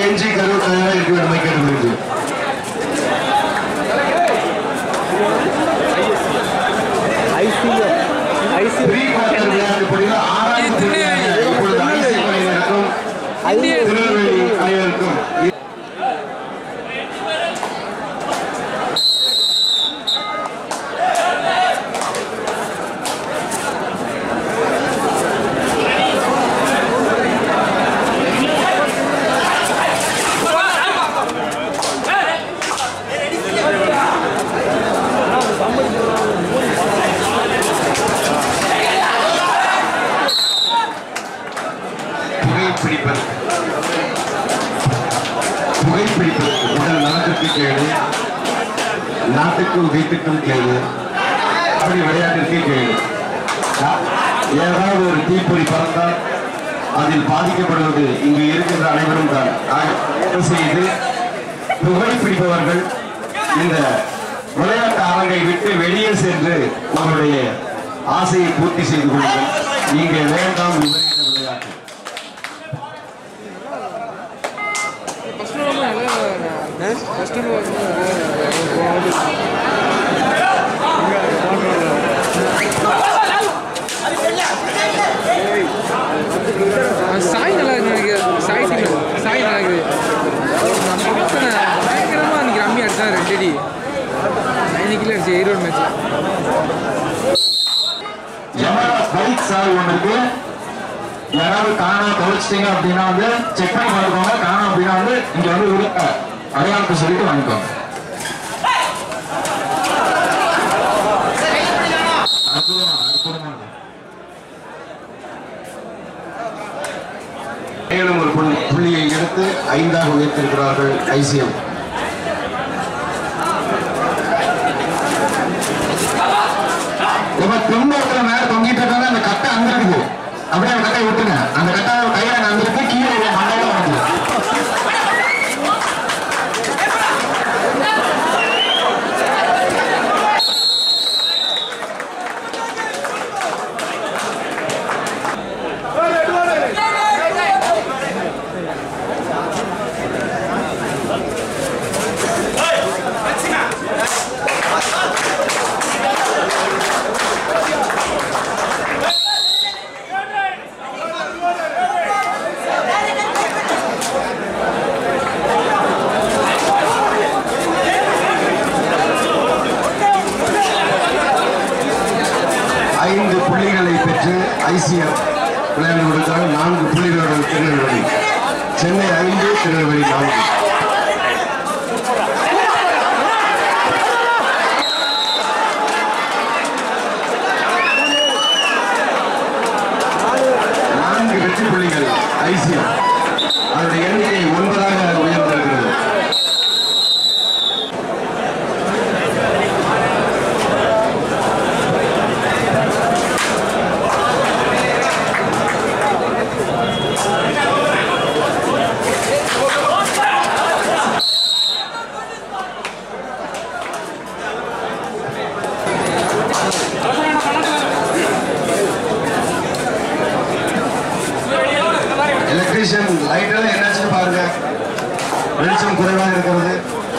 கெஞ்சி கருவு தயாராக இருக்க வேண்டுமை கேட்டுக்கொள்கிறேன் ப்ரீ குவார்டர் விளையாட்டு போட்டியில் ஆறாவது புள்ளியாக இப்பொழுது ஐசி அணியினருக்கும் திருநெல்வேலி அணியினருக்கும் புகைப்பிடிப்பது புகைப்பிடிப்பது உடல் நலத்திற்கு கேடு நாட்டுக்கும் வீட்டுக்கும் கேடு அப்படி விளையாட்டிற்கு கேடு நா- ஏதாவது ஒரு தீப்பொறி பறந்தால் அதில் பாதிக்கப்படுவது இங்கு இருக்கின்ற அனைவரும் தான் ஆக, தயவு செய்து புகைப்பிடிப்பவர்கள் இந்த விளையாட்டு அரங்கை விட்டு வெளியே சென்று உங்களுடைய ஆசையை பூர்த்தி செய்து கொள்ளுங்கள் இங்கே வேண்டாம் விபரீத விளையாட்டு சாய் நல்லா இருக்கு நினைக்கிறேன் சாய் டீம் சாய் நல்லா இருக்குது நான் பக்கத்தில் பயங்கரமாக இன்னைக்கு ரம்மி அடிச்சான் ரெண்டு அடி இன்னைக்கு அடிச்சு ஈரோடு மேட்ச் யமரா பைக் சார் ஒன்று இருக்கு யாராவது காணாம தொலைச்சிட்டீங்க அப்படின்னா வந்து செக் பண்ணி பார்த்துக்கோங்க காணோம் அப்படின்னா வந்து இங்க வந்து ஒரு அடையாளத்தை சொல்லிட்டு வாங்கிக்கோங்க அற்புதமா அற்புதமா மேலும் ஒரு புள்ளி புள்ளியை எடுத்து ஐந்தாக உயர்த்திருக்கிறார்கள் ஐசிஎம் இப்ப பின்புறத்துல மேல தொங்கிட்டு இருக்காங்க அந்த கட்டை அங்க இருக்குது அப்படியே அந்த கட்டையை விட்டுங்க அந்த கட்டை கையில அங்க இருக்கு கீழே உள்ள மண்டையில வந்து ஐந்து புள்ளிகளை பெற்று ஐசிஎம் விளையாண்டு கொடுத்தால் நான்கு புள்ளிகளுடன் திருநெல்வேலி சென்னை ஐந்து திருநெல்வேலி நான்கு நான்கு வெற்றி புள்ளிகள் ஐசிஎம் அதனுடைய எண்ணிக்கை ஒன்பதாக உயர்ந்திருக்கிறது எலக்ட்ரீஷியன் லைட் எல்லாம் என்னாச்சுன்னு பாருங்க வெளிச்சம் குறைவாக இருக்கிறது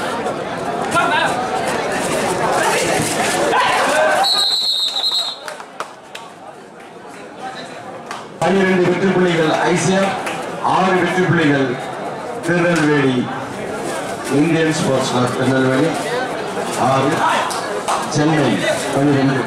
பன்னிரண்டு வெற்றி புள்ளிகள் ஐசிஎம் ஆறு வெற்றி புள்ளிகள் Tirunelveli Indian sports club Tirunelveli ஆறு சென்னை பன்னிரெண்டு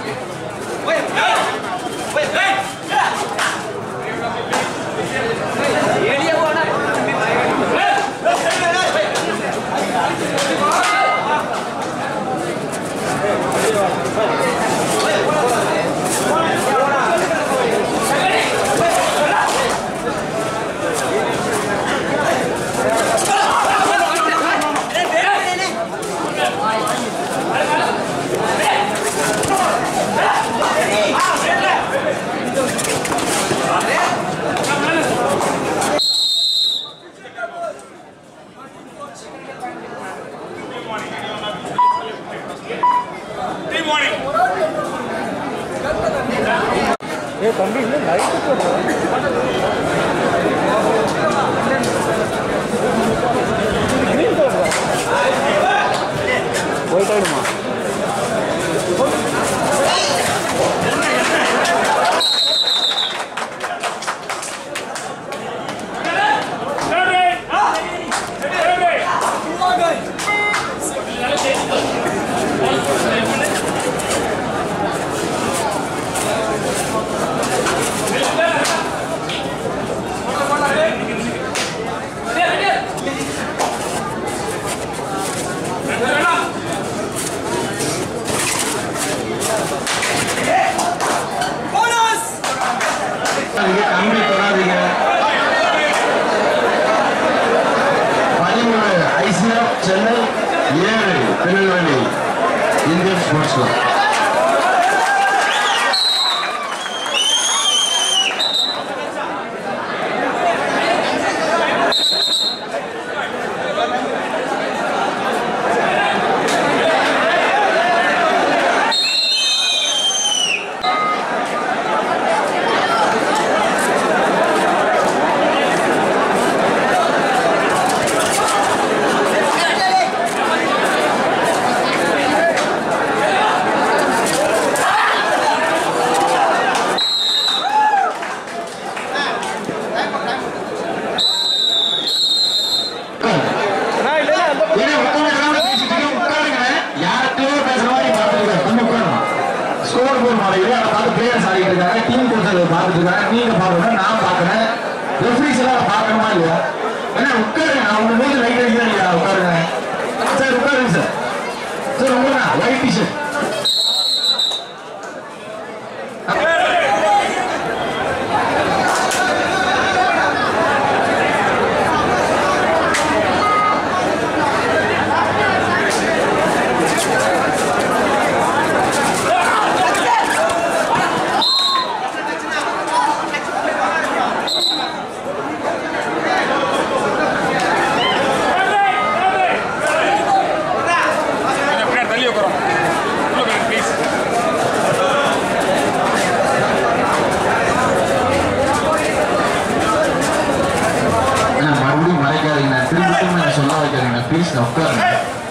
சென்னை ஏழு திருநெல்வேலி இந்தியன் ஸ்போர்ட்ஸ் கிளப் ஏன்னா உட்கார்ந்து எல்லாரும் பேசிட்டு இருக்கீங்க, உட்காருங்க. யார்கிட்டயோ பேசுற மாதிரி பார்த்துட்டு கொஞ்சம் உட்காரணும். score board மாலையில அதை பார்த்து players ஆடிட்டு இருக்காங்க, team coach அதை பார்த்துட்டு இருக்காங்க, நீங்க பார்க்கணும், நான் பார்க்கறேன். referees எல்லாம் அதை பார்க்கணுமா இல்லையா? ஏன்னா உட்காருங்க, நான் உங்க மூஞ்சி light அடிக்கிறேன் இல்லையா? உட்காருங்க. சார், உட்காருங்க சார். சார், உங்களுக்கா? white t-shirt. பின்னாடி தள்ளி உட்காரோம் உள்ள போய் ப்ளீஸ் ஏன்னா மறுபடியும் மறைக்காதீங்க நான் திரும்ப திரும்ப நான் சொல்ல வைக்காதீங்க ப்ளீஸ் நான் உட்காருங்க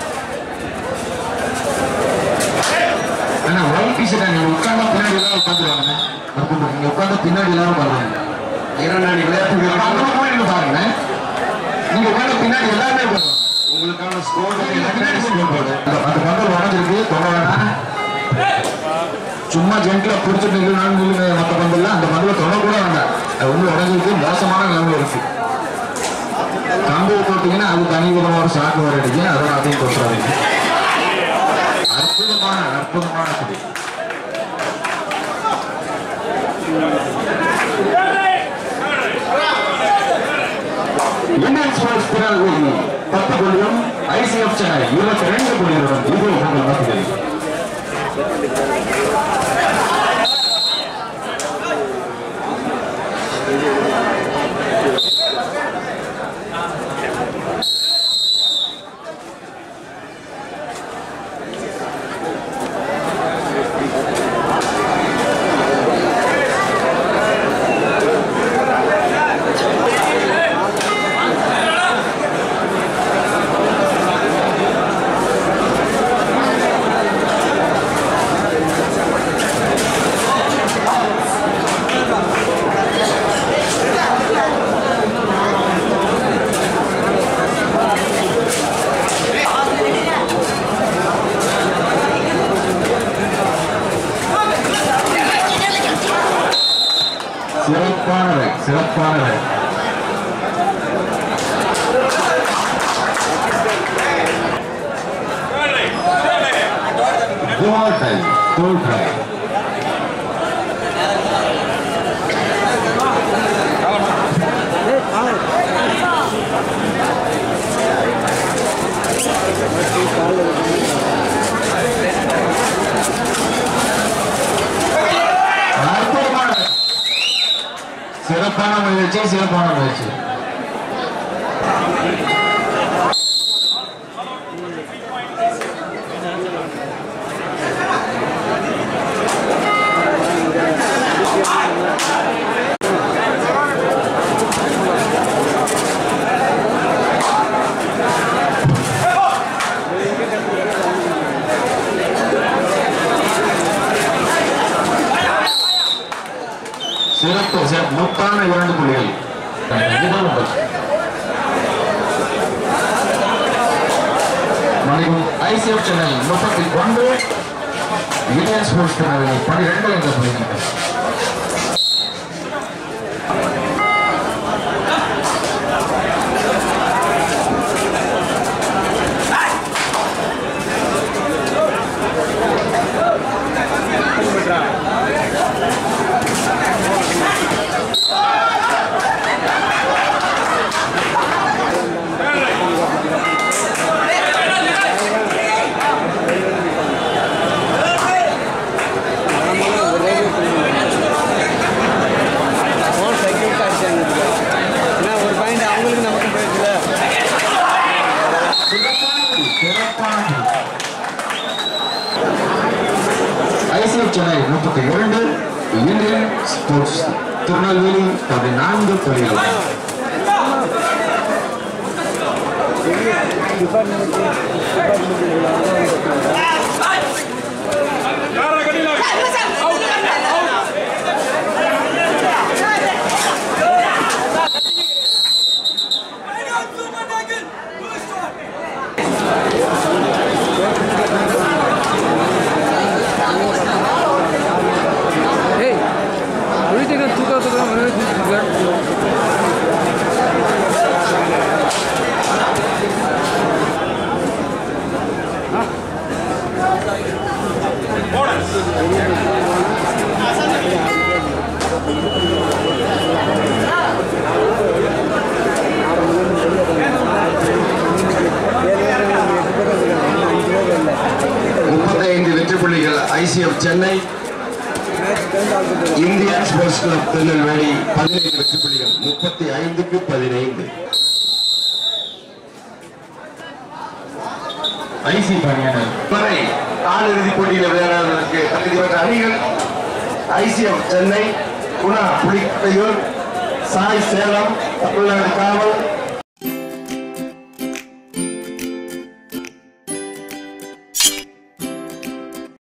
ஏன்னா ஒயிட் டிஷர்ட் நீங்க உட்கார்ந்தா பின்னாடி எல்லாரும் உட்காந்துருவாங்க நீங்க உட்கார்ந்தா பின்னாடி எல்லாரும் பாருங்க இரண்டாடி விளையாட்டு வீரர்கள் அப்புறம் போய் நீங்க பாருங்க நீங்க உட்கார்ந்த பின்னாடி எல்லாருமே வருவாங்க உங்களுக்கான ஸ்கோர் பின்னாடி ஸ்கோர் போர்டு அந்த பந்தல் உடஞ்சிருக்கு தொட வேணாம் சும்மா ஜென்ட்ல பிடிச்சிட்டு நில்லுனாலும் நில்லுங்க மற்ற பந்தல்ல அந்த பந்தல தொட கூட வேண்டாம் அது வந்து உடஞ்சிருக்கு மோசமான நிலைமை இருக்கு கம்பு போட்டீங்கன்னா அது தனி விதமா ஒரு சாக்கு வர அடிக்கும் அதெல்லாம் அதையும் கொட்டுறாதீங்க அற்புதமான அற்புதமான குடி இந்தியன் ஸ்போர்ட்ஸ் திருநெல்வேலி பத்து புள்ளியும் ஐசிஎஃப் சென்னை இருபத்தி ரெண்டு புள்ளிகளுடன் இது உங்கள் மத்தியில் சிறப்பானவை சிறப்பானவை கோட்டை கோட்டை அற்புதமான சிறப்பான முயற்சி சிறப்பான முயற்சி சிறப்பு சிறப்பு முத்தான இரண்டு புள்ளிகள் இதுதான் உங்கள் மணிக்கும் ஐசிஎஃப் சென்னை முப்பத்தி ஒன்று இந்தியன் ஸ்போர்ட்ஸ் திருநெல்வேலி பனிரெண்டு என்ற புள்ளிகள் சிறப்பானது சிறப்பானது ஐசிஎஃப் சென்னை முப்பத்தி இரண்டு இந்தியன் ஸ்போர்ட்ஸ் திருநெல்வேலி பதினான்கு புள்ளிகள் யாரா கட்டில ஏய் ஒழிச்சுக்க தூக்க தூக்கலாம் வரவே தூக்கிட்டு முப்பத்தைந்து வெற்றி புள்ளிகள் ICF Chennai Indian sports club Tirunelveli பதினைந்து வெற்றி புள்ளிகள் முப்பத்தி ஐந்துக்கு பதினைந்து ஐசி பணியாளர் வரை காலிறுதிப் போட்டியில் விளையாடுவதற்கு தகுதி பெற்ற அணிகள் ஐசிஎஃப் சென்னை குணா புலிக்கையூர் சாய் சேலம் தமிழ்நாடு காவல்